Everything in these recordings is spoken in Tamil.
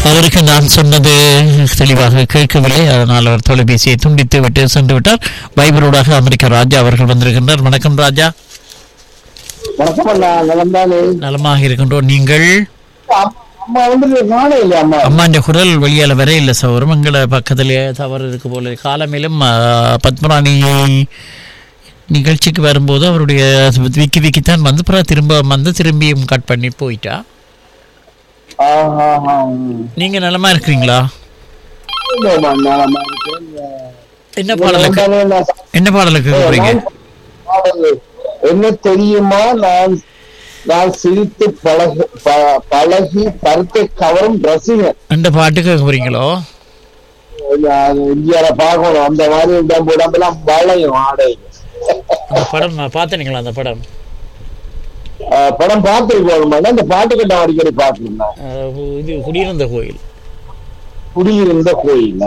அவருக்கு நான் சொன்னது தெளிவாக கேட்கவில்லை அதனால் அவர் தொலைபேசியை துண்டித்து விட்டு சென்று விட்டார் வைபரோடாக அமெரிக்க ராஜா அவர்கள் வந்திருக்கின்றார் வணக்கம் ராஜா வணக்கம் அண்ணா நலம்தானே நலமாக இருக்கின்றோம் நீங்கள் அம்மா வந்து நானே இல்லை அம்மா அம்மாண்ட குரல் வெளியால வர இல்லை சௌரம் எங்களை பக்கத்திலே தவறு இருக்கு போல காலமேலும் ஆ, பத்மராணி நிகழ்ச்சிக்கு வரும்போது அவருடைய விக்கி விக்கித்தான் வந்து அப்புறம் திரும்ப வந்து திரும்பியும் கட் பண்ணி போயிட்டா ஆஹா, ஆஹா. நீங்க நலமா இருக்கிறீங்களா இல்லைம்மா, நலமா இருக்கேன். என்ன பாடலுக்கு வந்தாலே நான் என்ன பாடலுக்கு கூப்பிடுறீங்க பாடல் என்ன தெரியுமா நான் நான் சிரித்து பழகு ப- பழகி கருத்தை கவரும் ரசிகன் அந்த பாட்டு கேட்க போறீங்களோ நான் இந்தியால பார்க்கணும் அந்த மாதிரி உடம்பு உடம்பெல்லாம் வளையும் ஆடை அந்த படம் நான் பார்த்தீங்களா அந்த படம் ஆஹ் படம் பார்த்துருக்கோம் அந்த பாட்டு கட்டம் அடிக்கடி பார்த்துருந்தேன் அஹ் இது குடியிருந்த கோயில் குடியிருந்த கோயில்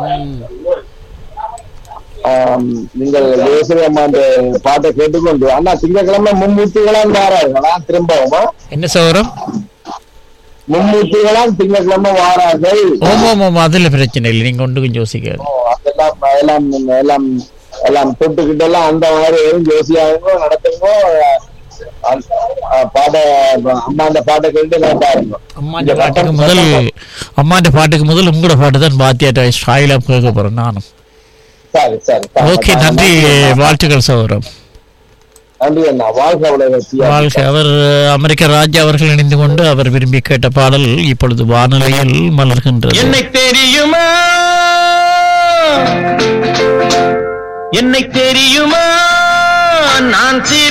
ஆம், நீங்கள் யோசனை அம்மா அந்த பாட்டை கேட்டுக்கொண்டு அண்ணா திங்கட்கிழமை மும்மூர்த்திகளாம் வாரார்களா திரும்பவுமா என்ன சௌரம் மும்மூர்த்திகளாம் திங்கட்கிழமை வாரார்கள் ஓம் ஓம் ஓம் அதில் பிரச்சனை இல்லை நீங்க ஒன்று கொஞ்சம் யோசிக்காது ஓ, அதெல்லாம் எல்லாம் எல்லாம் எல்லாம் தொட்டுக்கிட்டு எல்லாம் அந்த மாதிரி எதுவும் ஜோசியாகுங்க நடத்துங்க அஹ், அஹ், பாட அம்மா அந்த பாட்டை கேட்டு நான் பாருங்க அம்மாண்ட பாட்டுக்கு முதல் அம்மாண்ட பாட்டுக்கு முதல் உங்களோட பாட்டு தான் பாத்தியாட்ட ஸ்டைலாக கேட்க போறேன் நானும் சரி சரி ஓகே நன்றி வாழ்த்துக்கள் சௌரம் நன்றி அண்ணா வாழ்க வளர்ச்சி வாழ்க்கை அவர் அமெரிக்க ராஜா அவர்கள் இணைந்து கொண்டு அவர் விரும்பி கேட்ட பாடல் இப்பொழுது வானொலியில் மலர்கின்றது என்னை தெரியுமா என்னை தெரியுமா நான் சிறு